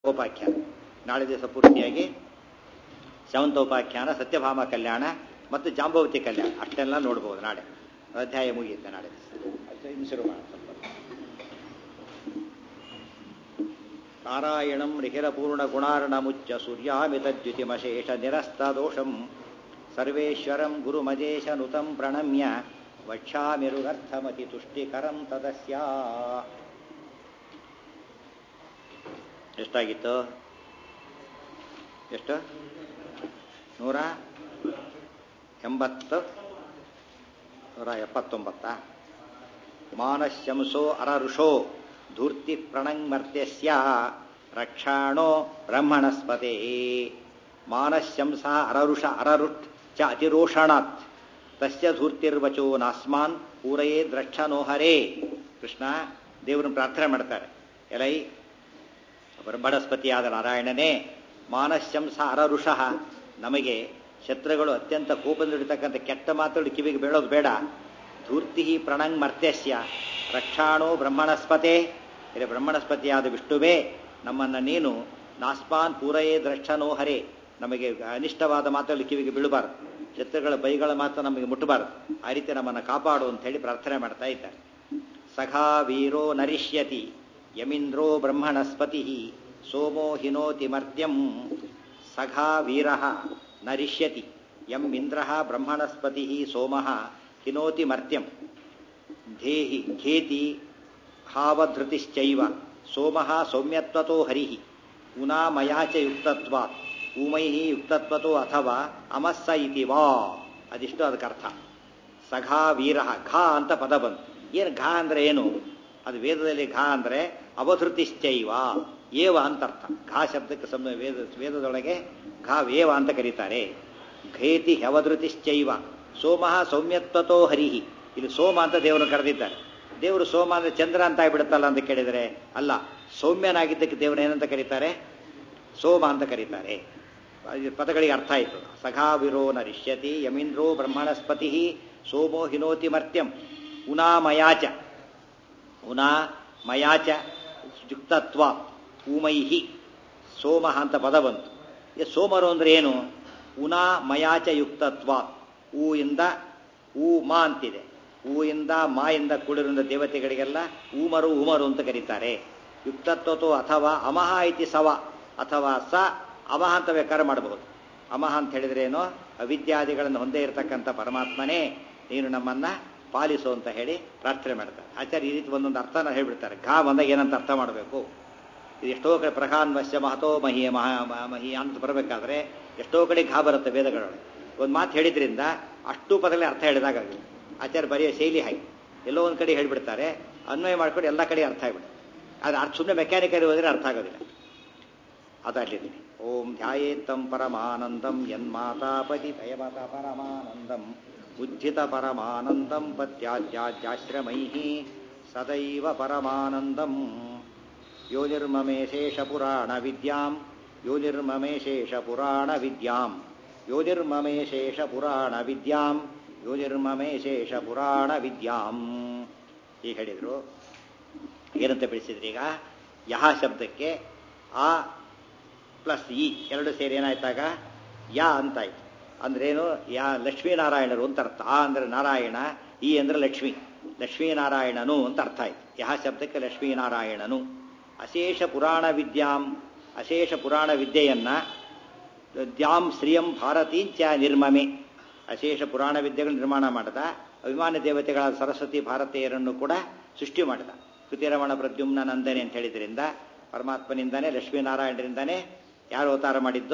ಉಪಾಖ್ಯಾನ ನಾಳೆ ದಿವಸ ಪೂರ್ತಿಯಾಗಿ ಶವಂತೋಪಾಖ್ಯಾನ ಸತ್ಯಭಾಮ ಕಲ್ಯಾಣ ಮತ್ತು ಜಾಂಬವತಿ ಕಲ್ಯಾಣ ಅಷ್ಟೆಲ್ಲ ನೋಡ್ಬೋದು ನಾಳೆ ಅಧ್ಯಾಯ ಮುಗಿಯುತ್ತೆ ನಾಳೆ ದಿವಸ ಇನ್ನು ಶುರು ಮಾಡೋಣ ಸ್ವಲ್ಪ ನಾರಾಯಣಂ ರಿಹಿರಪೂರ್ಣ ಗುಣಾರ್ಣಮುಚ್ಚ ಸೂರ್ಯಾಮಿತದ್ಯುತಿಮಶೇಷ ನಿರಸ್ತದೋಷಂ ಸರ್ವೇಶ್ವರಂ ಗುರುಮಜೇಶನುತಂ ಪ್ರಣಮ್ಯ ವಕ್ಷ್ಯಾಮಿರುಗರ್ಥಮತಿ ತುಷ್ಟಿಕರಂ ತದಸ್ಯ ಎಷ್ಟಾಗಿತ್ತು ಎಷ್ಟು ನೂರ ಎಂಬತ್ತು ನೂರ ಎಪ್ಪತ್ತೊಂಬತ್ತ ಮಾನಶಂಸೋ ಅರಋಷೋ ಧೂರ್ತಿ ಪ್ರಣಂಗರ್ತ್ಯಸ್ಯ ರಕ್ಷಾಣೋ ಬ್ರಹ್ಮಣಸ್ಪತೆ ಮಾನಶಂಸ ಅರರುಷ ಅರರುಟ್ ಚ ಅತಿರೋಷಣಾತ್ ತಸ್ಯ ಧೂರ್ತಿರ್ವಚೋ ನಾಸ್ಮಾನ್ ಪೂರಯೇ ದ್ರಕ್ಷನೋಹರೇ ಕೃಷ್ಣ ದೇವರನ್ನು ಪ್ರಾರ್ಥನೆ ಮಾಡ್ತಾರೆ ಎಲೈ ಬ್ರಹ್ಮಣಸ್ಪತಿಯಾದ ನಾರಾಯಣನೇ ಮಾನಶಂಸ ಅರರುಷಃ ನಮಗೆ ಶತ್ರುಗಳು ಅತ್ಯಂತ ಕೋಪದಲ್ಲಿರ್ತಕ್ಕಂಥ ಕೆಟ್ಟ ಮಾತುಗಳು ಕಿವಿಗೆ ಬೀಳೋದು ಬೇಡ ಧೂರ್ತಿ ಪ್ರಣಂಗ್ ಮರ್ತ್ಯಸ್ಯ ರಕ್ಷಾಣೋ ಬ್ರಹ್ಮಣಸ್ಪತೆ ಇಲ್ಲಿ ಬ್ರಹ್ಮಣಸ್ಪತಿಯಾದ ವಿಷ್ಣುವೇ ನಮ್ಮನ್ನು ನೀನು ನಾಸ್ಪಾನ್ ಪೂರಯೇ ದ್ರಕ್ಷನೋ ಹರೇ ನಮಗೆ ಅನಿಷ್ಟವಾದ ಮಾತುಗಳು ಕಿವಿಗೆ ಬೀಳಬಾರದು ಶತ್ರುಗಳ ಬೈಗಳ ಮಾತು ನಮಗೆ ಮುಟ್ಟಬಾರದು ಆ ರೀತಿ ನಮ್ಮನ್ನು ಕಾಪಾಡು ಅಂತ ಹೇಳಿ ಪ್ರಾರ್ಥನೆ ಮಾಡ್ತಾ ಇದ್ದಾರೆ ಸಖಾ ವೀರೋ ನರಿಷ್ಯತಿ ಯಮೀಂದ್ರೋ ಬ್ರಹ್ಮಣಸ್ಪತಿ ಸೋಮೋ ಹಿನೋತಿ ಮರ್ತ್ಯಂ ಸಖಾ ವೀರ ನರಿಷ್ಯತಿ ಯಂ ಇಂದ್ರ ಬ್ರಹ್ಮಣಸ್ಪತಿ ಸೋಮ ಹಿನೋತಿ ಮರ್ತ್ಯಂ ಧೇಹಿ ಘೇತಿ ಹಾವಧೃತಿಶ್ಚೈವ ಸೋಮ ಸೌಮ್ಯತ್ವತೋ ಹರಿ ಉನಾ ಮಯಾ ಚ ಯುಕ್ತತ್ವಾತ್ ಊಮೈ ಯುಕ್ತತ್ವತೋ ಅಥವಾ ಅಮಸ್ಸ ಇತಿ ವಾ ಅದಿಷ್ಟು ಅದಕ್ಕೆ ಅರ್ಥ ಸಘಾ ವೀರ ಘಾ ಅಂತ ಪದ ಬಂತು ಏನು ಘಾ ಅಂದ್ರೆ ಏನು ಅದು ವೇದದಲ್ಲಿ ಘಾ ಅಂದ್ರೆ ಅವಧೃತಿಶ್ಚೈವ ಏವ ಅಂತ ಅರ್ಥ ಘಾ ಶಬ್ದಕ್ಕೆ ಸಮ ವೇದ ವೇದದೊಳಗೆ ಘಾ ವೇವ ಅಂತ ಕರೀತಾರೆ ಘೇತಿ ಅವಧೃತಿಶ್ಚೈವ ಸೋಮ ಸೌಮ್ಯತ್ವತೋ ಹರಿಹಿ ಇಲ್ಲಿ ಸೋಮ ಅಂತ ದೇವರನ್ನು ಕರೆದಿದ್ದಾರೆ ದೇವರು ಸೋಮ ಅಂದ್ರೆ ಚಂದ್ರ ಅಂತ ಆಗ್ಬಿಡುತ್ತಲ್ಲ ಅಂತ ಕೇಳಿದರೆ ಅಲ್ಲ ಸೌಮ್ಯನಾಗಿದ್ದಕ್ಕೆ ದೇವರು ಏನಂತ ಕರೀತಾರೆ ಸೋಮ ಅಂತ ಕರೀತಾರೆ ಪದಗಳಿಗೆ ಅರ್ಥ ಆಯಿತು ಸಖಾವಿರೋ ನರಿಷ್ಯತಿ ಯಮೀಂದ್ರೋ ಬ್ರಹ್ಮಣಸ್ಪತಿ ಸೋಮೋ ಹಿನೋತಿ ಮರ್ತ್ಯಂ ಉನಾ ಮಯಾಚ ಉನಾ ಮಯಾಚ ಯುಕ್ತತ್ವ ಊಮೈಹಿ ಸೋಮ ಅಂತ ಪದ ಬಂತು ಈ ಸೋಮರು ಅಂದ್ರೆ ಏನು ಉನಾ ಮಯಾಚ ಯುಕ್ತತ್ವ ಊ ಇಂದ ಊ ಮಾ ಅಂತಿದೆ ಊ ಇಂದ ಮಾ ಇಂದ ಕೂಡಿರುವ ದೇವತೆಗಳಿಗೆಲ್ಲ ಊಮರು ಉಮರು ಅಂತ ಕರೀತಾರೆ ಯುಕ್ತತ್ವತೋ ಅಥವಾ ಅಮಹ ಇತಿ ಸವ ಅಥವಾ ಸ ಅಮಹ ಅಂತ ಬೇಕಾದ್ರೆ ಮಾಡಬಹುದು ಅಮಹ ಅಂತ ಹೇಳಿದ್ರೆ ಏನೋ ಅವಿದ್ಯಾದಿಗಳನ್ನು ಹೊಂದೇ ಇರತಕ್ಕಂಥ ಪರಮಾತ್ಮನೇ ನೀನು ನಮ್ಮನ್ನ ಪಾಲಿಸು ಅಂತ ಹೇಳಿ ಪ್ರಾರ್ಥನೆ ಮಾಡ್ತಾರೆ ಆಚಾರ್ಯ ಈ ರೀತಿ ಒಂದೊಂದು ಅರ್ಥನ ಹೇಳ್ಬಿಡ್ತಾರೆ ಘಾ ಬಂದಾಗ ಏನಂತ ಅರ್ಥ ಮಾಡಬೇಕು ಇದು ಎಷ್ಟೋ ಕಡೆ ಪ್ರಧಾನ್ವಶ್ಯ ಮಹತೋ ಮಹಿ ಮಹಾ ಮಹಿ ಅಂತ ಬರಬೇಕಾದ್ರೆ ಎಷ್ಟೋ ಕಡೆ ಘಾ ಬರುತ್ತೆ ವೇದಗಳೊಳಗೆ ಒಂದು ಮಾತು ಹೇಳಿದ್ರಿಂದ ಅಷ್ಟು ಪದಗಳೇ ಅರ್ಥ ಹೇಳಿದಾಗ ಆಚಾರ್ಯ ಬರೆಯೋ ಶೈಲಿ ಹಾಗೆ ಎಲ್ಲೋ ಒಂದು ಕಡೆ ಹೇಳಿಬಿಡ್ತಾರೆ ಅನ್ವಯ ಮಾಡ್ಕೊಂಡು ಎಲ್ಲ ಕಡೆ ಅರ್ಥ ಆಗ್ಬಿಡುತ್ತೆ ಅದು ಅರ್ಥ ಸುಮ್ಮನೆ ಮೆಕ್ಯಾನಿಕಲ್ ಹೋದರೆ ಅರ್ಥ ಆಗೋದಿಲ್ಲ ಅದಲ್ಲಿದ್ದೀನಿ ಓಂ ಧ್ಯಾಯೇತ್ತಂ ಪರಮಾನಂದಂ ಯನ್ಮಾತಾಪತಿ ಭಯಮತ ಪರಮಾನಂದಂ ಉಜ್ಜಿತ ಪರಮಾನಂದಂ ಪತ್ಯಾಜ್ಯಾಶ್ರಮೈ ಸದೈವ ಪರಮಾನಂದಂ ಯೋ ನಿರ್ಮಮೇ ಶೇಷಪುರಾಣ ವಿದ್ಯಾಂ ಯೋ ನಿರ್ಮಮೇ ಶೇಷಪುರಾಣ ವಿದ್ಯಾಂ ಯೋ ನಿರ್ಮಮೇ ಶೇಷಪುರಾಣ ವಿದ್ಯಾಂ ಯೋ ನಿರ್ಮಮೇ ಶೇಷಪುರಾಣ ವಿದ್ಯಾಂ ಈಗ ಹೇಳಿದರು ಏನಂತ ಬಿಡಿಸಿದ್ರಿ ಈಗ ಯಹ ಶಬ್ದಕ್ಕೆ ಆ ಪ್ಲಸ್ ಇ ಎರಡು ಸೇರಿ ಏನಾಯ್ತಾಗ ಯಾ ಅಂತಾಯ್ತು ಅಂದ್ರೇನು ಯಾ ಲಕ್ಷ್ಮೀನಾರಾಯಣರು ಅಂತ ಅರ್ಥ ಆ ಅಂದ್ರೆ ನಾರಾಯಣ ಈ ಅಂದ್ರೆ ಲಕ್ಷ್ಮಿ ಲಕ್ಷ್ಮೀನಾರಾಯಣನು ಅಂತ ಅರ್ಥ ಆಯ್ತು ಯಹ ಶಬ್ದಕ್ಕೆ ಲಕ್ಷ್ಮೀನಾರಾಯಣನು ಅಶೇಷ ಪುರಾಣ ವಿದ್ಯಾಂ ಅಶೇಷ ಪುರಾಣ ವಿದ್ಯೆಯನ್ನ ದ್ಯಾಂ ಶ್ರಿಯಂ ಭಾರತೀಂಚ ನಿರ್ಮಮೆ ಅಶೇಷ ಪುರಾಣ ವಿದ್ಯೆಗಳು ನಿರ್ಮಾಣ ಮಾಡಿದ ಅಭಿಮಾನ ದೇವತೆಗಳಾದ ಸರಸ್ವತಿ ಭಾರತೀಯರನ್ನು ಕೂಡ ಸೃಷ್ಟಿ ಮಾಡಿದ ಕೃತಿರಮಣ ಪ್ರದ್ಯುಮ್ನ ನಂದನೆ ಅಂತ ಹೇಳಿದ್ರಿಂದ ಪರಮಾತ್ಮನಿಂದಾನೇ ಲಕ್ಷ್ಮೀನಾರಾಯಣರಿಂದಾನೇ ಯಾರು ಅವತಾರ ಮಾಡಿದ್ದು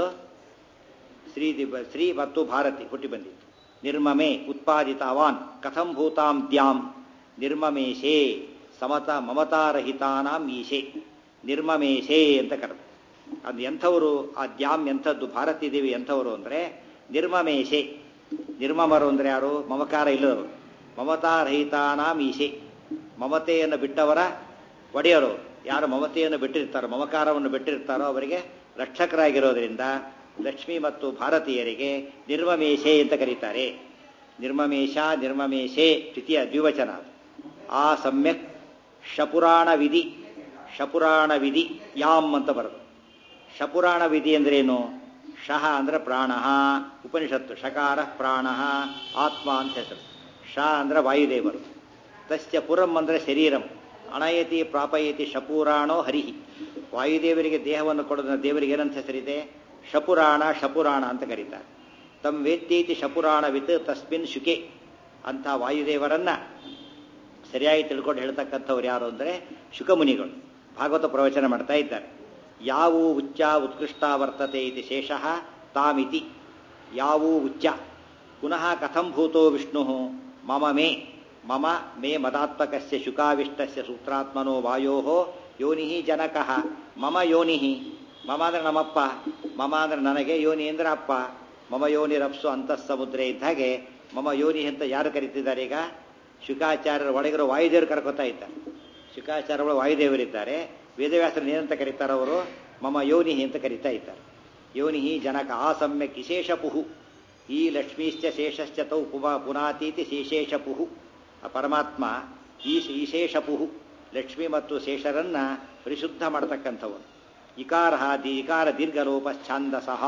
ಶ್ರೀ ಶ್ರೀ ಮತ್ತು ಭಾರತಿ ಹುಟ್ಟಿ ಬಂದಿತ್ತು ನಿರ್ಮಮೆ ಉತ್ಪಾದಿತವಾನ್ ಕಥಂ ಭೂತಾಂ ದ್ಯಾಂ ನಿರ್ಮಮೇಶೇ ಸಮತ ಮಮತಾರಹಿತಾನಾಂ ಈಶೆ ನಿರ್ಮಮೇಶೇ ಅಂತ ಕರೆದು ಅದು ಎಂಥವರು ಆ ದ್ಯಾಮ್ ಎಂಥದ್ದು ಭಾರತೀ ದೇವಿ ಎಂಥವರು ಅಂದರೆ ನಿರ್ಮಮೇಶೆ ನಿರ್ಮಮರು ಅಂದರೆ ಯಾರು ಮಮಕಾರ ಇಲ್ಲದವರು ಮಮತಾರಹಿತಾನಾಂ ಈಶೆ ಮಮತೆಯನ್ನು ಬಿಟ್ಟವರ ಒಡೆಯರು ಯಾರು ಮಮತೆಯನ್ನು ಬಿಟ್ಟಿರ್ತಾರೋ ಮಮಕಾರವನ್ನು ಬಿಟ್ಟಿರ್ತಾರೋ ಅವರಿಗೆ ರಕ್ಷಕರಾಗಿರೋದ್ರಿಂದ ಲಕ್ಷ್ಮಿ ಮತ್ತು ಭಾರತೀಯರಿಗೆ ನಿರ್ಮಮೇಶೆ ಅಂತ ಕರೀತಾರೆ ನಿರ್ಮಮೇಶ ನಿರ್ಮಮೇಶೆ ದ್ವಿತೀಯ ದ್ವಿವಚನ ಆ ಸಮ್ಯಕ್ ಶಪುರಾಣ ವಿಧಿ ಶಪುರಾಣ ವಿಧಿ ಯಾಮ್ ಅಂತ ಬರೋದು ಶಪುರಾಣ ವಿಧಿ ಅಂದ್ರೇನು ಶಹ ಅಂದ್ರೆ ಪ್ರಾಣ ಉಪನಿಷತ್ತು ಶಕಾರ ಪ್ರಾಣ ಆತ್ಮ ಅಂತ ಹೆಸರು ಶ ಅಂದ್ರೆ ವಾಯುದೇವರು ತಸ್ಯ ಪುರಂ ಅಂದ್ರೆ ಶರೀರಂ ಅಣಯತಿ ಪ್ರಾಪಯತಿ ಶಪುರಾಣೋ ಹರಿಹಿ ವಾಯುದೇವರಿಗೆ ದೇಹವನ್ನು ಕೊಡೋದನ್ನ ದೇವರಿಗೆ ಏನಂತ ಹೆಸರಿದೆ ಶಪುರಾಣ ಶಪುರಾಣ ಅಂತ ಕರೀತಾರೆ ತಮ್ ವೇತ್ತೀತಿ ಶಪುರಾಣವಿತ್ ತಸ್ಮಿನ್ ಶುಕೆ ಅಂತ ವಾಯುದೇವರನ್ನ ಸರಿಯಾಗಿ ತಿಳ್ಕೊಂಡು ಹೇಳ್ತಕ್ಕಂಥವ್ರು ಯಾರು ಅಂದರೆ ಶುಕಮುನಿಗಳು ಭಾಗವತ ಪ್ರವಚನ ಮಾಡ್ತಾ ಇದ್ದಾರೆ ಯಾವೂ ಉಚ್ಚ ಉತ್ಕೃಷ್ಟ ವರ್ತತೆ ಇತಿ ಶೇಷಃ ತಾಮಿತಿ ಯಾವೂ ಉಚ್ಚ ಪುನಃ ಕಥಂ ಭೂತೋ ವಿಷ್ಣು ಮಮ ಮೇ ಮಮ ಮೇ ಮದಾತ್ಮಕಸ್ಯ ಶುಕಾವಿಷ್ಟಸ್ಯ ಸೂತ್ರಾತ್ಮನೋ ವಾಯೋ ಯೋನಿ ಜನಕಃ ಮಮ ಯೋನಿ ಮಮ ಅಂದ್ರೆ ನಮ್ಮಪ್ಪ ಮಮ ಅಂದ್ರೆ ನನಗೆ ಯೋನಿ ಅಂದ್ರೆ ಅಪ್ಪ ಮಮ ಯೋನಿ ರಪ್ಸು ಅಂತಃ ಸಮುದ್ರ ಇದ್ದ ಹಾಗೆ ಮಮ ಯೋನಿ ಅಂತ ಯಾರು ಕರೀತಿದ್ದಾರೆ ಈಗ ಶುಕಾಚಾರ್ಯರ ಒಳಗಿರೋ ವಾಯುದೇವರು ಕರ್ಕೋತಾ ಇದ್ದಾರೆ ಶುಕಾಚಾರ್ಯಗಳ ವಾಯುದೇವರಿದ್ದಾರೆ ವೇದವ್ಯಾಸರನ್ನ ಏನಂತ ಕರೀತಾರೆ ಅವರು ಮಮ ಯೋನಿ ಅಂತ ಕರೀತಾ ಇದ್ದಾರೆ ಯೋನಿ ಜನಕ ಆಸಮ್ಯಕ್ ವಿಶೇಷ ಪುಹು ಈ ಲಕ್ಷ್ಮೀಶ್ಚ ಶೇಷಶ್ಚ ತೌ ಪುಮ ಪುನಾತೀತಿ ಶೇಷೇಷ ಪುಹು ಆ ಪರಮಾತ್ಮ ಈ ವಿಶೇಷ ಪುಹು ಲಕ್ಷ್ಮಿ ಮತ್ತು ಶೇಷರನ್ನ ಪರಿಶುದ್ಧ ಮಾಡತಕ್ಕಂಥವನು ಇಕಾರ ದಿ ಇಕಾರ ದೀರ್ಘಲೋಪಶ್ಚಾಂದಸಹ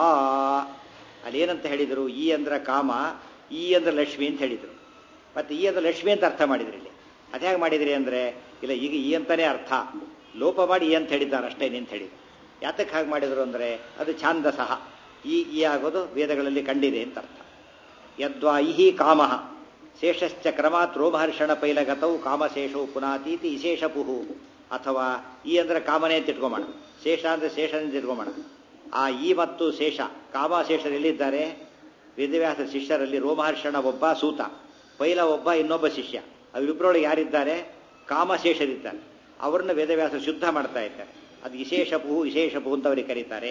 ಅಲ್ಲೇನಂತ ಹೇಳಿದರು ಈ ಅಂದ್ರ ಕಾಮ ಈ ಅಂದ್ರೆ ಲಕ್ಷ್ಮಿ ಅಂತ ಹೇಳಿದರು ಮತ್ತೆ ಈ ಅಂದ್ರೆ ಲಕ್ಷ್ಮಿ ಅಂತ ಅರ್ಥ ಮಾಡಿದ್ರಿ ಇಲ್ಲಿ ಅದ್ಯಾಗ ಮಾಡಿದ್ರಿ ಅಂದ್ರೆ ಇಲ್ಲ ಈಗ ಈ ಅಂತಾನೆ ಅರ್ಥ ಲೋಪ ಮಾಡಿ ಈ ಅಂತ ಹೇಳಿದ್ದಾರೆ ಅಷ್ಟೇ ಅಂತ ಹೇಳಿದ್ರು ಯಾತಕ್ಕೆ ಹಾಗೆ ಮಾಡಿದ್ರು ಅಂದ್ರೆ ಅದು ಛಾಂದಸಹ ಈ ಈ ಆಗೋದು ವೇದಗಳಲ್ಲಿ ಕಂಡಿದೆ ಅಂತ ಅರ್ಥ ಯದ್ವಾ ಇಹಿ ಕಾಮ ಶೇಷಶ್ಚ ಕ್ರಮಾತ್ ರೋಮಹರ್ಷಣ ಪೈಲಗತವು ಕಾಮಶೇಷವು ಪುನಾತೀತಿ ವಿಶೇಷ ಪುಹು ಅಥವಾ ಈ ಅಂದ್ರೆ ಕಾಮನೆ ಅಂತ ಇಟ್ಕೊಂಬೋಣ ಶೇಷ ಅಂದ್ರೆ ಶೇಷ ಅಂತ ಇಟ್ಕೊಂಬೋಣ ಆ ಈ ಮತ್ತು ಶೇಷ ಕಾಮಶೇಷರು ಎಲ್ಲಿದ್ದಾರೆ ವೇದವ್ಯಾಸ ಶಿಷ್ಯರಲ್ಲಿ ರೋಮಹರ್ಷಣ ಒಬ್ಬ ಸೂತ ಪೈಲ ಒಬ್ಬ ಇನ್ನೊಬ್ಬ ಶಿಷ್ಯ ಅವರಿಬ್ಬರೊಳಗೆ ಯಾರಿದ್ದಾರೆ ಕಾಮಶೇಷರಿದ್ದಾರೆ ಅವರನ್ನು ವೇದವ್ಯಾಸ ಶುದ್ಧ ಮಾಡ್ತಾ ಇದ್ದಾರೆ ಅದು ವಿಶೇಷ ಪುಹು ವಿಶೇಷ ಪುಹು ಅಂತ ಅವರಿಗೆ ಕರೀತಾರೆ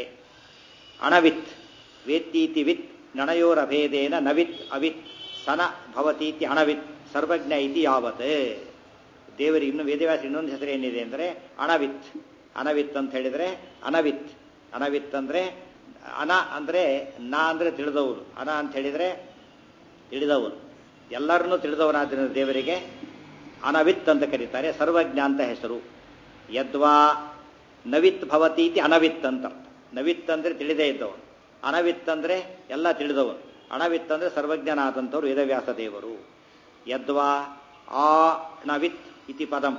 ಅಣವಿತ್ ವೇತ್ತೀತಿ ವಿತ್ ನಣಯೋರಭೇದೇನ ನವಿತ್ ಅವಿತ್ ಸನ ಭವತೀತಿ ಅಣವಿತ್ ಸರ್ವಜ್ಞ ಇತಿ ಯಾವತ್ ದೇವರಿಗೆ ಇನ್ನು ವೇದವ್ಯಾಸ ಇನ್ನೊಂದು ಹೆಸರು ಏನಿದೆ ಅಂದರೆ ಅಣವಿತ್ ಅನವಿತ್ ಅಂತ ಹೇಳಿದರೆ ಅನವಿತ್ ಅನವಿತ್ ಅಂದರೆ ಅನ ಅಂದರೆ ನಾ ಅಂದರೆ ತಿಳಿದವರು ಅನ ಅಂತ ಹೇಳಿದರೆ ತಿಳಿದವರು ಎಲ್ಲರನ್ನೂ ತಿಳಿದವರಾದ್ರಿಂದ ದೇವರಿಗೆ ಅನವಿತ್ ಅಂತ ಕರೀತಾರೆ ಸರ್ವಜ್ಞ ಅಂತ ಹೆಸರು ಯದ್ವಾ ನವಿತ್ ಭವತೀತಿ ಅನವಿತ್ ಅಂತ ಅರ್ಥ ನವಿತ್ ಅಂದರೆ ತಿಳಿದೇ ಇದ್ದವನು ಅನವಿತ್ ಅಂದರೆ ಎಲ್ಲ ತಿಳಿದವನು ಅಣವಿತ್ ಅಂದರೆ ಸರ್ವಜ್ಞನಾದಂಥವ್ರು ವೇದವ್ಯಾಸ ದೇವರು ಯದ್ವಾ ಆಣವಿತ್ ಇತಿ ಪದಂ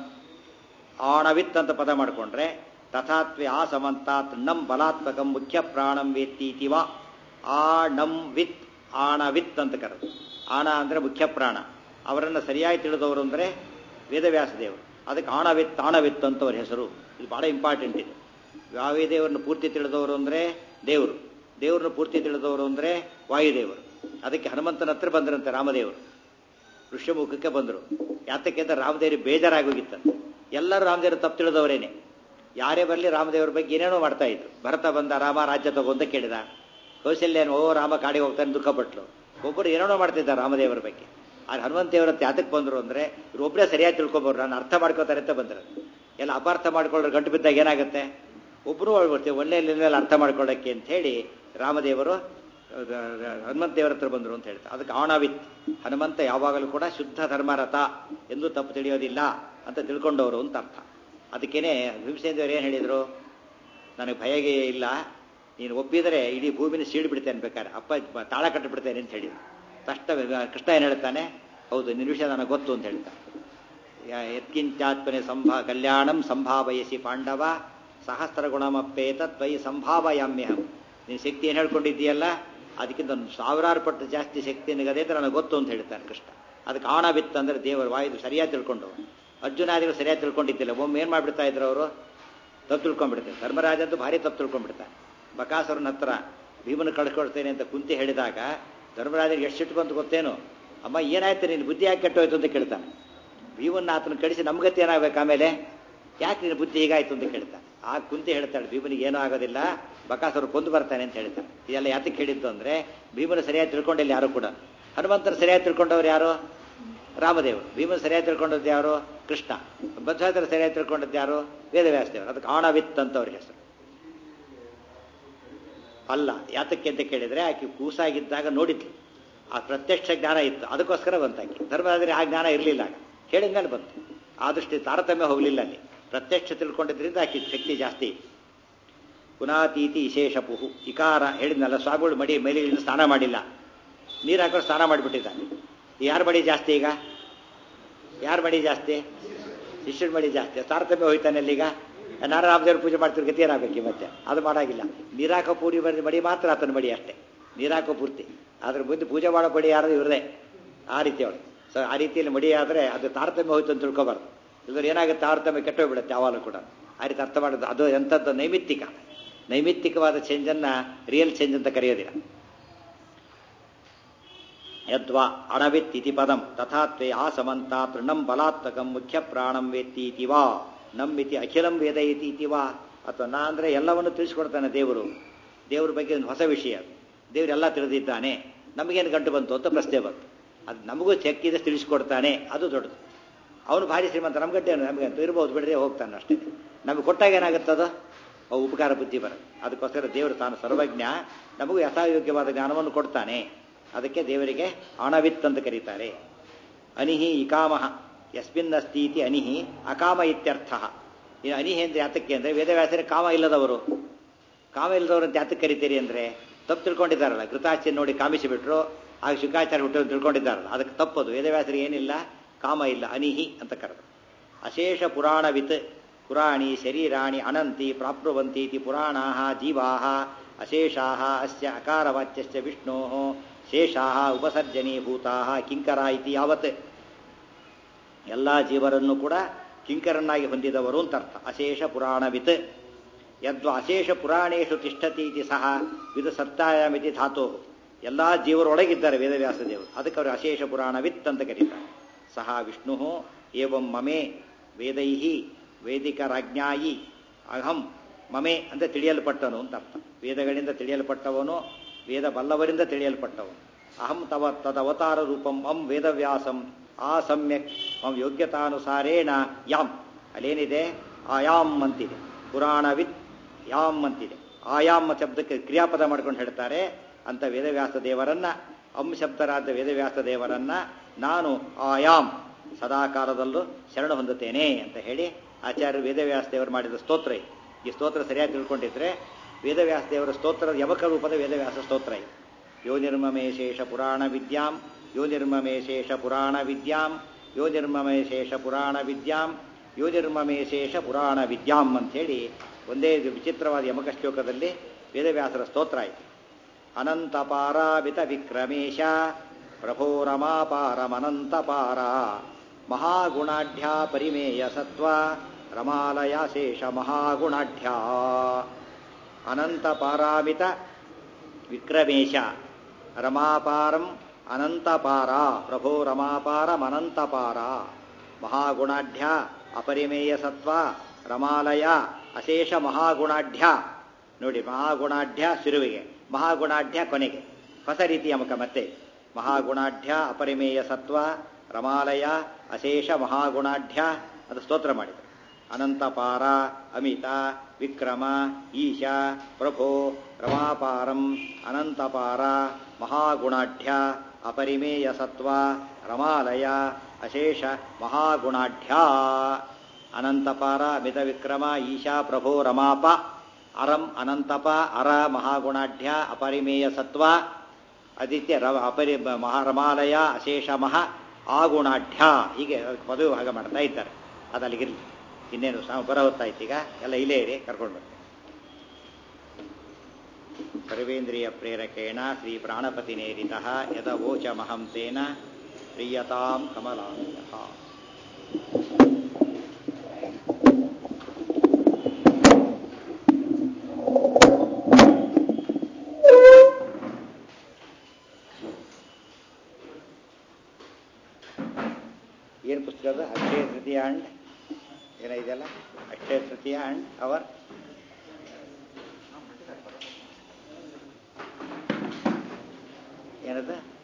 ಆಣವಿತ್ ಅಂತ ಪದ ಮಾಡಿಕೊಂಡ್ರೆ ತಥಾತ್ವೆ ಆ ಸಮಂತಾತ್ ನಂ ಬಲಾತ್ಮಕಂ ಮುಖ್ಯ ಪ್ರಾಣಂ ವೇತ್ತೀತಿ ವಾ ಆಣಂ ವಿತ್ ಆಣವಿತ್ ಅಂತ ಕರೆದು ಆಣ ಅಂದರೆ ಮುಖ್ಯ ಪ್ರಾಣ ಅವರನ್ನು ಸರಿಯಾಗಿ ತಿಳಿದವರು ಅಂದರೆ ವೇದವ್ಯಾಸ ದೇವರು ಅದಕ್ಕೆ ಆಣವಿತ್ ಆಣವಿತ್ ಅಂತ ಅವ್ರ ಹೆಸರು ಇದು ಬಹಳ ಇಂಪಾರ್ಟೆಂಟ್ ಇದೆ ವಾಯುದೇವರನ್ನು ಪೂರ್ತಿ ತಿಳಿದವರು ಅಂದರೆ ದೇವರು ದೇವ್ರನ್ನ ಪೂರ್ತಿ ತಿಳಿದವರು ಅಂದರೆ ವಾಯುದೇವರು ಅದಕ್ಕೆ ಹನುಮಂತನ ಹತ್ರ ಬಂದರಂತೆ ರಾಮದೇವರು ಋಷ್ಯಮುಖಕ್ಕೆ ಬಂದರು ಯಾತಕ್ಕೆ ಅಂತ ರಾಮದೇವರಿಗೆ ಬೇಜಾರಾಗೋಗಿತ್ತಂತೆ ಎಲ್ಲರೂ ರಾಮದೇವರು ತಪ್ಪು ತಿಳಿದವರೇನೆ ಯಾರೇ ಬರಲಿ ರಾಮದೇವರ ಬಗ್ಗೆ ಏನೇನೋ ಮಾಡ್ತಾ ಇದ್ರು ಭರತ ಬಂದ ರಾಮ ರಾಜ್ಯ ತಗೊಂತ ಕೇಳಿದ ಕೌಶಲ್ಯನು ಓ ರಾಮ ಕಾಡಿಗೆ ಹೋಗ್ತಾನೆ ದುಃಖಪಟ್ಲು ಒಬ್ಬರು ಏನೇನೋ ಮಾಡ್ತಿದ್ದ ರಾಮದೇವರ ಬಗ್ಗೆ ಆದ್ರೆ ಹನುಮಂತೇವರ ಯಾತಕ್ಕೆ ಬಂದರು ಅಂದರೆ ಇವ್ರೊಬ್ಬರೇ ಸರಿಯಾಗಿ ತಿಳ್ಕೊಬೋದು ನಾನು ಅರ್ಥ ಮಾಡ್ಕೋತಾರೆ ಅಂತ ಬಂದರು ಎಲ್ಲ ಅಪಾರ್ಥ ಮಾಡ್ಕೊಳ್ಳೋರು ಗಂಟು ಬಿದ್ದಾಗ ಏನಾಗುತ್ತೆ ಒಬ್ಬರು ಬರ್ತೀವಿ ಒಳ್ಳೆ ನೆಲೆಯಲ್ಲಿ ಅರ್ಥ ಮಾಡ್ಕೊಳ್ಳೋಕ್ಕೆ ಅಂತ ಹೇಳಿ ರಾಮದೇವರು ಹನುಮಂತ ದೇವರ ಹತ್ರ ಬಂದರು ಅಂತ ಹೇಳ್ತಾರೆ ಅದಕ್ಕೆ ಆಣವಿತ್ ಹನುಮಂತ ಯಾವಾಗಲೂ ಕೂಡ ಶುದ್ಧ ಧರ್ಮರಥ ಎಂದು ತಪ್ಪು ತಿಳಿಯೋದಿಲ್ಲ ಅಂತ ತಿಳ್ಕೊಂಡವರು ಅಂತ ಅರ್ಥ ಅದಕ್ಕೇನೆ ಭೀಮಸೇಂದ್ರವ್ರು ಏನು ಹೇಳಿದರು ನನಗೆ ಭಯಗೆ ಇಲ್ಲ ನೀನು ಒಪ್ಪಿದರೆ ಇಡೀ ಭೂಮಿನ ಸೀಳು ಬಿಡ್ತೇನೆ ಬೇಕಾದ್ರೆ ಅಪ್ಪ ತಾಳ ಕಟ್ಟಿಬಿಡ್ತೇನೆ ಅಂತ ಹೇಳಿದ್ರು ತಷ್ಟ ಕೃಷ್ಣ ಏನು ಹೇಳ್ತಾನೆ ಹೌದು ನಿನ್ನ ವಿಷಯ ನನಗೆ ಗೊತ್ತು ಅಂತ ಹೇಳ್ತಾನೆ ಯತ್ಕಿಂಚಾತ್ಮನೆ ಸಂಭಾ ಕಲ್ಯಾಣಂ ಸಂಭಾವಯಸಿ ಪಾಂಡವ ಸಹಸ್ರ ಗುಣಮಪ್ಪೇತ ತ್ವಯಿ ಸಂಭಾವಯಾಮ್ಯಹಂ ನೀನು ಶಕ್ತಿ ಏನು ಹೇಳ್ಕೊಂಡಿದ್ದೀಯಲ್ಲ ಅದಕ್ಕಿಂತ ಒಂದು ಸಾವಿರಾರು ಪಟ್ಟು ಜಾಸ್ತಿ ಶಕ್ತಿ ನಿಗದೆ ಅಂತ ನನಗೆ ಗೊತ್ತು ಅಂತ ಹೇಳ್ತಾನೆ ಕೃಷ್ಣ ಅದಕ್ಕೆ ಆಣ ಬಿತ್ತು ಅಂದರೆ ದೇವರು ವಾಯುದು ಸರಿಯಾಗಿ ತಿಳ್ಕೊಂಡು ಅರ್ಜುನಾದಿಗಳು ಸರಿಯಾಗಿ ತಿಳ್ಕೊಂಡಿದ್ದಿಲ್ಲ ಒಮ್ಮೆ ಏನು ಮಾಡಿಬಿಡ್ತಾ ಇದ್ರು ಅವರು ತಪ್ಪು ತಿಳ್ಕೊಂಡ್ಬಿಡ್ತಾರೆ ಧರ್ಮರಾಜ ಅಂತೂ ಭಾರಿ ತಪ್ಪು ತಿಳ್ಕೊಂಡ್ಬಿಡ್ತಾನೆ ಬಕಾಸುರನ ಹತ್ರ ಭೀಮನ ಕಳ್ಕೊಳ್ತೇನೆ ಅಂತ ಕುಂತಿ ಹೇಳಿದಾಗ ಧರ್ಮರಾಜನಿಗೆ ಎಷ್ಟು ಸಿಟ್ಟು ಬಂತು ಗೊತ್ತೇನು ಅಮ್ಮ ಏನಾಯ್ತು ನೀನು ಬುದ್ಧಿ ಯಾಕೆ ಕೆಟ್ಟೋಯ್ತು ಅಂತ ಕೇಳ್ತಾನೆ ಭೀಮನ್ನ ಆತನ ಕಳಿಸಿ ನಮ್ಗತಿ ಏನಾಗಬೇಕು ಆಮೇಲೆ ಯಾಕೆ ನೀನು ಬುದ್ಧಿ ಹೀಗಾಯ್ತು ಅಂತ ಕೇಳ್ತಾನೆ ಆ ಕುಂತಿ ಹೇಳ್ತಾಳೆ ಭೀಮನಿಗೆ ಏನೂ ಆಗೋದಿಲ್ಲ ಬಕಾಸುರ ಕೊಂದು ಬರ್ತಾನೆ ಅಂತ ಹೇಳ್ತಾನೆ ಇದೆಲ್ಲ ಯಾತಕ್ಕೆ ಹೇಳಿದ್ದು ಅಂದರೆ ಭೀಮನ ಸರಿಯಾಗಿ ತಿಳ್ಕೊಂಡಿಲ್ಲ ಯಾರು ಕೂಡ ಹನುಮಂತನ ಸರಿಯಾಗಿ ತಿಳ್ಕೊಂಡವ್ರು ಯಾರು ರಾಮದೇವರು ಭೀಮನ ಸರಿಯಾಗಿ ತಿಳ್ಕೊಂಡದ್ದು ಯಾರು ಕೃಷ್ಣ ಬದ್ಧಾತರ ಸರಿಯಾಗಿ ತಿಳ್ಕೊಂಡದ್ದು ಯಾರು ವೇದವ್ಯಾಸದೇವರು ಅದಕ್ಕೆ ಆಣವಿತ್ ಅಂತ ಅವ್ರ ಹೆಸರು ಅಲ್ಲ ಯಾತಕ್ಕೆ ಅಂತ ಕೇಳಿದ್ರೆ ಆಕೆ ಕೂಸಾಗಿದ್ದಾಗ ನೋಡಿದ್ಲು ಆ ಪ್ರತ್ಯಕ್ಷ ಜ್ಞಾನ ಇತ್ತು ಅದಕ್ಕೋಸ್ಕರ ಬಂತಾಕೆ ಧರ್ಮರಾಜರಿಗೆ ಆ ಜ್ಞಾನ ಇರಲಿಲ್ಲ ಆಗ ಹೇಳಿದ ಮೇಲೆ ಬಂತು ಆ ದೃಷ್ಟಿ ತಾರತಮ್ಯ ಹೋಗಲಿಲ್ಲ ಅಲ್ಲಿ ಪ್ರತ್ಯಕ್ಷ ತಿಳ್ಕೊಂಡಿದ್ರಿಂದ ಆಕೆ ಶಕ್ತಿ ಜಾಸ್ತಿ ಪುನಾತೀತಿ ವಿಶೇಷಪುಹು ಇಕಾರ ಹೇಳಿದ್ನಲ್ಲ ಸ್ವಾಮಿಗಳು ಮಡಿ ಮೇಲೆ ಇಳಿದು ಸ್ನಾನ ಮಾಡಿಲ್ಲ ನೀರು ಹಾಕೊಂಡು ಸ್ನಾನ ಮಾಡಿಬಿಟ್ಟಿದ್ದಾನೆ ಯಾರ ಮಡಿ ಜಾಸ್ತಿ ಈಗ ಯಾರ ಮಡಿ ಜಾಸ್ತಿ ಶಿಷ್ಯನ ಮಡಿ ಜಾಸ್ತಿ ತಾರತಮ್ಯ ಹೋಯ್ತಾನೆ ಅಲ್ಲೀಗ ನಾರಾಯಣದೇವ್ರ ಪೂಜೆ ಮಾಡ್ತಿರೋ ಗತಿ ಏನಾಗಬೇಕು ಮತ್ತೆ ಅದು ಮಾಡಾಗಿಲ್ಲ ನೀರಾಕೋ ಪೂರಿ ಬರೆದ ಮಡಿ ಮಾತ್ರ ಆತನ ಮಡಿ ಅಷ್ಟೇ ನೀರಾಕೋ ಪೂರ್ತಿ ಅದ್ರ ಮುಂದೆ ಪೂಜೆ ಮಾಡೋ ಮಡಿ ಯಾರು ಇವ್ರದೇ ಆ ರೀತಿ ಅವಳು ಸೊ ಆ ರೀತಿಯಲ್ಲಿ ಮಡಿ ಆದರೆ ಅದು ತಾರತಮ್ಯ ಹೋಯ್ತು ಅಂತ ತಿಳ್ಕೊಬಾರ್ದು ಇಲ್ಲದ್ರೆ ಏನಾಗುತ್ತೆ ತಾರತಮ್ಯ ಕೆಟ್ಟೋಗ್ಬಿಡುತ್ತೆ ಯಾವಾಗಲೂ ಕೂಡ ಆ ರೀತಿ ಅರ್ಥ ಮಾಡೋದು ಅದು ಎಂಥದ್ದು ನೈಮಿತ್ತಿಕ ನೈಮಿತ್ತಿಕವಾದ ಚೇಂಜನ್ನು ರಿಯಲ್ ಚೇಂಜ್ ಅಂತ ಕರೆಯೋದಿಲ್ಲ ಯದ್ವಾ ಅಣವಿತ್ ಇತಿ ಪದಂ ತಥಾತ್ವೇ ಆಸಮಂತ ತೃಣಂ ಬಲಾತ್ಮಕಂ ಮುಖ್ಯ ಪ್ರಾಣಂ ವೇತ್ತೀತಿ ವಾ ನಮ್ಮಿತಿ ಅಖಿಲಂ ವೇದ ಇತಿ ವಾ ಅಥವಾ ನಾ ಅಂದರೆ ಎಲ್ಲವನ್ನು ತಿಳಿಸ್ಕೊಡ್ತಾನೆ ದೇವರು ದೇವ್ರ ಬಗ್ಗೆ ಒಂದು ಹೊಸ ವಿಷಯ ದೇವರೆಲ್ಲ ತಿಳಿದಿದ್ದಾನೆ ನಮಗೇನು ಗಂಟು ಬಂತು ಅಂತ ಪ್ರಶ್ನೆ ಬಂತು ಅದು ನಮಗೂ ಚೆಕ್ಕಿದೆ ತಿಳಿಸ್ಕೊಡ್ತಾನೆ ಅದು ದೊಡ್ಡದು ಅವನು ಭಾರಿ ಶ್ರೀಮಂತ ನಮ್ಮ ಗಂಟೆ ನಮಗೆ ಅಂತ ಇರ್ಬೋದು ಬಿಡದೆ ಹೋಗ್ತಾನೆ ಅಷ್ಟೇ ನಮಗೆ ಕೊಟ್ಟಾಗ ಏನಾಗುತ್ತದು ಅವು ಉಪಕಾರ ಬುದ್ಧಿ ಬರುತ್ತೆ ಅದಕ್ಕೋಸ್ಕರ ದೇವರು ತಾನು ಸರ್ವಜ್ಞ ನಮಗೂ ಯಥಾಯೋಗ್ಯವಾದ ಜ್ಞಾನವನ್ನು ಕೊಡ್ತಾನೆ ಅದಕ್ಕೆ ದೇವರಿಗೆ ಅಣವಿತ್ ಅಂತ ಕರೀತಾರೆ ಅನಿಹಿ ಇಕಾಮಹ ಯಸ್ಮಿನ್ ಅಸ್ತೀತಿ ಅನಿಹಿ ಅಕಾಮ ಇತ್ಯರ್ಥ ಈ ಅನಿಹಿ ಅಂದ್ರೆ ಯಾತಕ್ಕೆ ಅಂದರೆ ವೇದವ್ಯಾಸರ ಕಾಮ ಇಲ್ಲದವರು ಕಾಮ ಇಲ್ಲದವರು ಅಂತ ಯಾತಕ್ಕೆ ಕರಿತೀರಿ ಅಂದರೆ ತಪ್ಪು ತಿಳ್ಕೊಂಡಿದ್ದಾರಲ್ಲ ಘೃತಾಚೆ ನೋಡಿ ಕಾಮಿಸಿಬಿಟ್ರು ಆಗ ಶುಕಾಚಾರ್ಯ ಹುಟ್ಟು ತಿಳ್ಕೊಂಡಿದ್ದಾರಲ್ಲ ಅದಕ್ಕೆ ತಪ್ಪದು ವೇದವ್ಯಾಸರಿಗೆ ಏನಿಲ್ಲ ಕಾಮ ಇಲ್ಲ ಅನಿಹಿ ಅಂತ ಕರೆದು ಅಶೇಷ ಪುರಾಣವಿತ್ ಪುರಾಣಿ ಶರೀರಾಣಿ ಅನಂತಿ ಪ್ರಾಪ್ನುವಂತೀತಿ ಪುರಾಣಾ ಜೀವಾ ಅಶೇಷಾ ಅಸ್ಯ ಅಕಾರವಾಚ್ಯಸ್ಯ ವಿಷ್ಣೋ ಶೇಷಾ ಉಪಸರ್ಜನೀಭೂತಾ ಕಿಂಕರ ಇತಿ ಯಾವತ್ ಎಲ್ಲ ಜೀವರನ್ನು ಕೂಡ ಕಿಂಕರನ್ನಾಗಿ ಹೊಂದಿದವರು ಅಂತ ಅರ್ಥ ಅಶೇಷ ಪುರಾಣವಿತ್ ಯದ್ವ ಅಶೇಷ ಪುರಾಣೇಶು ತಿಷ್ಠತಿ ಇತಿ ಸಹ ಇದು ಸತ್ತಾಯಮಿತಿ ಧಾತು ಎಲ್ಲ ಜೀವರೊಳಗಿದ್ದಾರೆ ವೇದವ್ಯಾಸ ದೇವರು ಅದಕ್ಕೆ ಅವರು ಅಶೇಷ ಪುರಾಣವಿತ್ ಅಂತ ಕರೀತಾರೆ ಸಹ ವಿಷ್ಣು ಏವಂ ಮಮೆ ವೇದೈ ವೇದಿಕ ರಾಜ್ಞಾಯಿ ಅಹಂ ಮಮೆ ಅಂತ ತಿಳಿಯಲ್ಪಟ್ಟನು ಅಂತ ಅರ್ಥ ವೇದಗಳಿಂದ ತಿಳಿಯಲ್ಪಟ್ಟವನು ವೇದ ಬಲ್ಲವರಿಂದ ತಿಳಿಯಲ್ಪಟ್ಟವನು ಅಹಂ ತವ ತದವತಾರ ರೂಪಂ ಅಂ ವೇದವ್ಯಾಸಂ ಆ ಸಮ್ಯಕ್ ಮಂ ಯೋಗ್ಯತಾನುಸಾರೇಣ ಯಾಮ್ ಅಲ್ಲೇನಿದೆ ಆಯಾಮ್ ಅಂತಿದೆ ಪುರಾಣವಿತ್ ಯಾಮ್ ಅಂತಿದೆ ಆಯಾಮ್ ಶಬ್ದಕ್ಕೆ ಕ್ರಿಯಾಪದ ಮಾಡ್ಕೊಂಡು ಹೇಳ್ತಾರೆ ಅಂತ ವೇದವ್ಯಾಸ ದೇವರನ್ನ ಅಂ ಶಬ್ದರಾದ ವೇದವ್ಯಾಸ ದೇವರನ್ನ ನಾನು ಆಯಾಮ್ ಸದಾಕಾಲದಲ್ಲೂ ಶರಣ ಹೊಂದುತ್ತೇನೆ ಅಂತ ಹೇಳಿ ಆಚಾರ್ಯ ವೇದವ್ಯಾಸ ದೇವರು ಮಾಡಿದ ಸ್ತೋತ್ರ ಇದು ಈ ಸ್ತೋತ್ರ ಸರಿಯಾಗಿ ತಿಳ್ಕೊಂಡಿದ್ರೆ ವೇದವ್ಯಾಸ ದೇವರ ಸ್ತೋತ್ರದ ಯಮಕ ರೂಪದ ವೇದವ್ಯಾಸ ಸ್ತೋತ್ರ ಇದು ಯೋ ನಿರ್ಮಮೇ ಶೇಷ ಪುರಾಣ ವಿದ್ಯಾಂ ಯೋ ನಿರ್ಮಮೇ ಶೇಷ ಪುರಾಣ ವಿದ್ಯಾಂ ಯೋ ನಿರ್ಮಮೇ ಶೇಷ ಪುರಾಣ ವಿದ್ಯಾಂ ಯೋ ನಿರ್ಮಮೇ ಶೇಷ ಪುರಾಣ ವಿದ್ಯಾಂ ಅಂಥೇಳಿ ಒಂದೇ ವಿಚಿತ್ರವಾದ ಯಮಕ ಶ್ಲೋಕದಲ್ಲಿ ವೇದವ್ಯಾಸರ ಸ್ತೋತ್ರ ಆಯಿತು ಅನಂತಪಾರಾವಿತ ವಿಕ್ರಮೇಶ ಪ್ರಭೋ ರಮಾಪಾರಮನಂತಪಾರ ಮಹಾಗುಣಾಢ್ಯ ಪರಿಮೇಯ ಸತ್ವ ರಮಾಲಯ ಶೇಷ ಮಹಾಗುಣಾಢ್ಯ ಅನಂತಪಾರಾಮಿತ ವಿಕ್ರಮೇಶ ರಮಾಪಾರಂ ಅನಂತಪಾರ ಪ್ರಭೋ ರಮಾಪಾರಮನಂತಪಾರ ಮಹಾಗುಣಾಢ್ಯ ಅಪರಿಮೇಯ ಸತ್ವ ರಮಾಲಯ ಅಶೇಷ ಮಹಾಗುಣಾಢ್ಯ ನೋಡಿ ಮಹಾಗುಣಾಢ್ಯ ಶಿರುವಿಗೆ ಮಹಾಗುಣಾಢ್ಯ ಕೊನೆಗೆ ಹೊಸ ರೀತಿಯ ಮುಖ ಮತ್ತೆ ಮಹಾಗುಣಾಢ್ಯ ಅಪರಿಮೇಯ ಸತ್ವ ರಮಾಲಯ ಅಶೇಷ ಮಹಾಗುಣಾಢ್ಯ ಅದು ಸ್ತೋತ್ರ ಮಾಡಿದರು ಅನಂತಪಾರ ಅಮಿತ ವಿಕ್ರಮ ಈಶ ಪ್ರಭೋ ರಮಾಪಾರಂ ಅನಂತಪಾರ ಮಹಾಗುಣಾಢ್ಯ ಅಪರಿಮೇಯ ಸತ್ವ ರಮಾಲಯ ಅಶೇಷ ಮಹಾಗುಣಾಢ್ಯ ಅನಂತಪಾರ ಅಮಿತ ವಿಕ್ರಮ ಈಶಾ ಪ್ರಭೋ ರಮಾಪ ಅರಂ ಅನಂತಪ ಅರ ಮಹಾಗುಣಾಢ್ಯ ಅಪರಿಮೇಯ ಸತ್ವ ಆದಿತ್ಯ ರವ ಅಪರಿ ಮಹಾರಮಾಲಯ ಅಶೇಷ ಮಹಾ ಆಗುಣಾಢ್ಯ ಹೀಗೆ ಮದುವೆ ಭಾಗ ಮಾಡ್ತಾ ಇದ್ದಾರೆ ಅದು ಅಲ್ಲಿಗಿರಲಿ ಇನ್ನೇನು ಸಹ ಬರ ಹೊತ್ತಾಯ್ತು ಈಗ ಎಲ್ಲ ಇಲ್ಲೇ ಇರಿ ಕರ್ಕೊಂಡು ಬರ್ತೀನಿ ಸರ್ವೇಂದ್ರಿಯ ಪ್ರೇರಕೇಣ ಶ್ರೀ ಪ್ರಾಣಪತಿ ನೇರಿತ ಯದ ವೋಚ ಮಹಂ ತೇನ ಪ್ರಿಯತಾಂ ಕಮಲಾಂತ ಏನು ಪುಸ್ತಕ ಅದು ಅಕ್ಷಯ ತೃತೀಯ ಅಂಡ್ ಏನಿದೆಯಲ್ಲ ಅಕ್ಷಯ ತೃತೀಯ ಅಂಡ್ ಅವರ್ ಏನದು